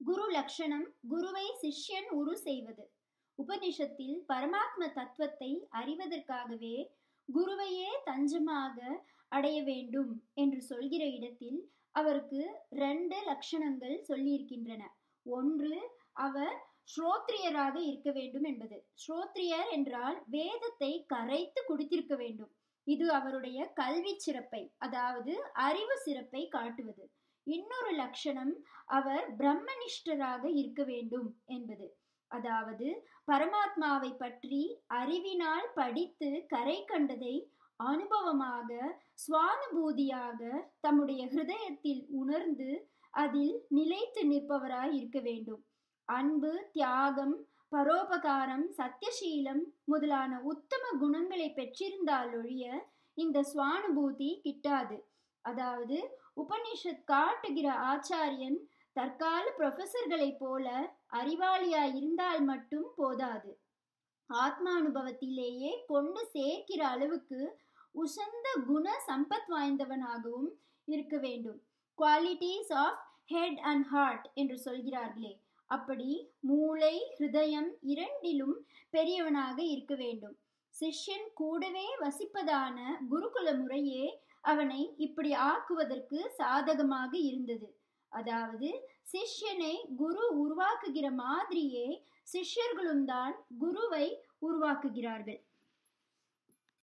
குரு லட்சணம் குருவை சிஷ்யன் உரு செய்வது உபனிஷத்தில் பரமாத்ம தத்துவத்தை அறிவதற்காகவே குருவையே தஞ்சமாக அடைய வேண்டும் என்று சொல்கிற இடத்தில் அவருக்கு ரெண்டு லட்சணங்கள் சொல்லியிருக்கின்றன ஒன்று அவர் ஸ்ரோத்ரியராக இருக்க வேண்டும் என்பது ஸ்ரோத்ரியர் என்றால் வேதத்தை கரைத்து குடித்திருக்க வேண்டும் இது அவருடைய கல்வி சிறப்பை அதாவது அறிவு சிறப்பை காட்டுவது இன்னொரு லட்சணம் அவர் பிரம்மனிஷ்டராக இருக்க வேண்டும் என்பது அதாவது பரமாத்மாவை பற்றி அறிவினால் படித்து கரை கண்டதை அனுபவமாக சுவானுபூதியாக தம்முடைய ஹிருதயத்தில் உணர்ந்து அதில் நிலைத்து நிற்பவராய் இருக்க வேண்டும் அன்பு தியாகம் பரோபகாரம் சத்தியசீலம் முதலான உத்தம குணங்களை பெற்றிருந்தாலொழிய இந்த சுவானுபூதி கிட்டாது அதாவது உபனிஷத் காட்டுகிற ஆச்சாரியன் தற்கால ப்ரொஃபஸர்களைப் போல அறிவாளியாய் இருந்தால் மட்டும் போதாது ஆத்மானுபவத்திலேயே கொண்டு சேர்க்கிற அளவுக்கு உசந்த குண சம்பத் வாய்ந்தவனாகவும் இருக்க வேண்டும் qualities of head and heart என்று சொல்கிறார்களே அப்படி மூளை ஹிருதயம் இரண்டிலும் பெரியவனாக இருக்க வேண்டும் சிஷ்யன் கூடவே வசிப்பதான குருகுல முறையே அவனை இப்படி ஆக்குவதற்கு சாதகமாக இருந்தது அதாவது சிஷ்யனை குரு உருவாக்குகிற மாதிரியே சிஷ்யர்களும் தான் குருவை உருவாக்குகிறார்கள்